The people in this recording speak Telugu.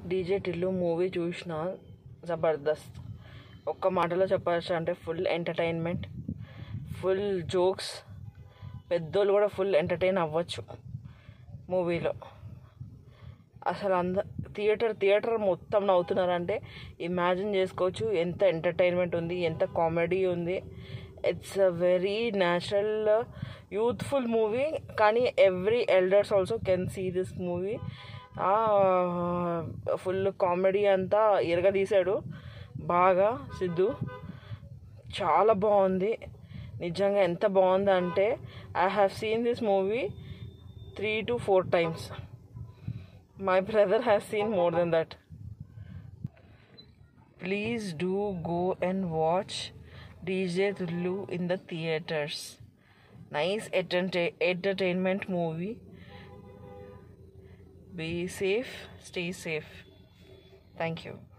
డీజే టిల్లు మూవీ చూసిన జబర్దస్త్ ఒక్క మాటలో చెప్పచ్చు అంటే ఫుల్ ఎంటర్టైన్మెంట్ ఫుల్ జోక్స్ పెద్దోళ్ళు కూడా ఫుల్ ఎంటర్టైన్ అవ్వచ్చు మూవీలో అసలు అంద థియేటర్ థియేటర్ మొత్తం నవ్వుతున్నారంటే ఇమాజిన్ చేసుకోవచ్చు ఎంత ఎంటర్టైన్మెంట్ ఉంది ఎంత కామెడీ ఉంది it's a very natural youthful movie కానీ every elders also can see this movie full comedy అంతా ఇరగదీశాడు బాగా సిద్ధు చాలా బాగుంది నిజంగా ఎంత బాగుంది అంటే I have seen this movie three to four times my brother has seen more than that please do go and watch DJ Tillu in the theatres nice entertainment movie be safe stay safe thank you